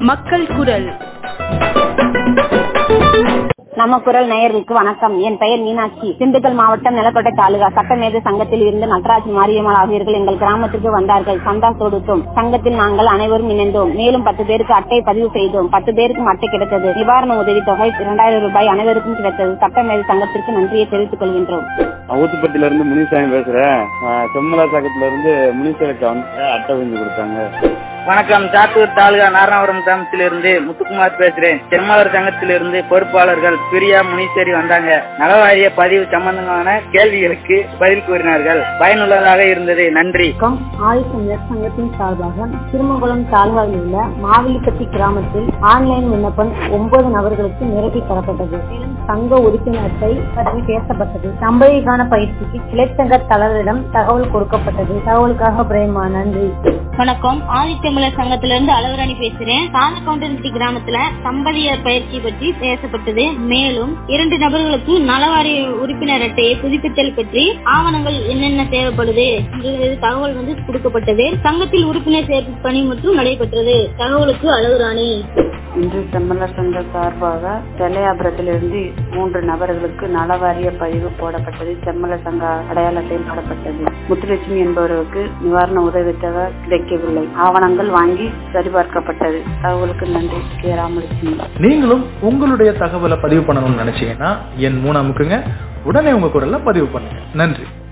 மக்கள் குரல் நம்ம குரல் நேயர்களுக்கு வணக்கம் என் பெயர் மீனாட்சி திண்டுக்கல் மாவட்டம் நிலக்கோட்டை தாலுகா சட்டமேத சங்கத்தில் இருந்து நடராஜ் மாரியம்மாள் ஆகியோர்கள் எங்கள் கிராமத்திற்கு வந்தார்கள் சந்தா தொடுத்தோம் சங்கத்தில் நாங்கள் அனைவரும் இணைந்தோம் மேலும் பத்து பேருக்கு அட்டை பதிவு செய்தோம் பத்து பேருக்கும் அட்டை கிடைத்தது நிவாரண உதவி தொகை இரண்டாயிரம் ரூபாய் அனைவருக்கும் கிடைத்தது சட்டமேத சங்கத்திற்கு நன்றியை தெரிவித்துக் கொள்கின்றோம் ஊத்துப்பட்டில இருந்து முனிசாமி பேசுறேன் ஆஹ் செம்மலா சாக்கத்துல இருந்து முனிசாமிக்கு வந்து அட்டை செஞ்சு கொடுத்தாங்க வணக்கம் சாத்தூர் தாலுகா நாரணாபுரம் கிராமத்திலிருந்து முத்துக்குமார் பேசுறேன் செம்மலர் சங்கத்திலிருந்து பொறுப்பாளர்கள் பிரியா முனீஸ்வரி வந்தாங்க நலவாரிய பதிவு சம்பந்தமான கேள்விகளுக்கு பதில் கூறினார்கள் பயனுள்ளதாக இருந்தது நன்றி வணக்கம் ஆயுஷ் சங்கத்தின் சார்பாக திருமங்குளம் தாலுகாவில் உள்ள மாவிலிப்பட்டி கிராமத்தில் ஆன்லைன் விண்ணப்பம் ஒன்பது நபர்களுக்கு நிரப்பி தரப்பட்டது மேலும் சங்க உறுப்பினத்தை பற்றி பேசப்பட்டது சம்பளிக்கான பயிற்சிக்கு கிளைச்சங்க தலைவரிடம் தகவல் கொடுக்கப்பட்டது தகவலுக்காக பிரேமா நன்றி வணக்கம் ஆதித்தமிழர் சங்கத்துல இருந்து அளவராணி பேசுறேன் காலக்கவுண்டன்சி கிராமத்துல சம்பதியர் பயிற்சி பற்றி பேசப்பட்டது மேலும் இரண்டு நபர்களுக்கு நலவாரிய உறுப்பினர் அட்டையை புதுப்பித்தல் பற்றி ஆவணங்கள் என்னென்ன தேவைப்படுது என்கிறது தகவல் வந்து கொடுக்கப்பட்டது சங்கத்தில் உறுப்பினர் சேர்ப்பு பணி மற்றும் நடைபெற்றது தகவலுக்கு அளவுராணி இன்று செம்மலர் சங்க சார்பாக செல்லையாபுரத்திலிருந்து மூன்று நபர்களுக்கு நலவாரிய பதிவு போடப்பட்டது செம்மலர் சங்க அடையாள அட்டை போடப்பட்டது முத்துலட்சுமி என்பவருக்கு நிவாரண உதவித்தொகை கிடைக்கவில்லை ஆவணங்கள் வாங்கி சரிபார்க்கப்பட்டது தகவலுக்கு நன்றி கே ராமலட்சுமி நீங்களும் உங்களுடைய தகவலை பதிவு பண்ணணும்னு நினைச்சீங்கன்னா என் மூணு அமுக்குங்க உடனே உங்க குரல்ல பதிவு பண்ணுங்க நன்றி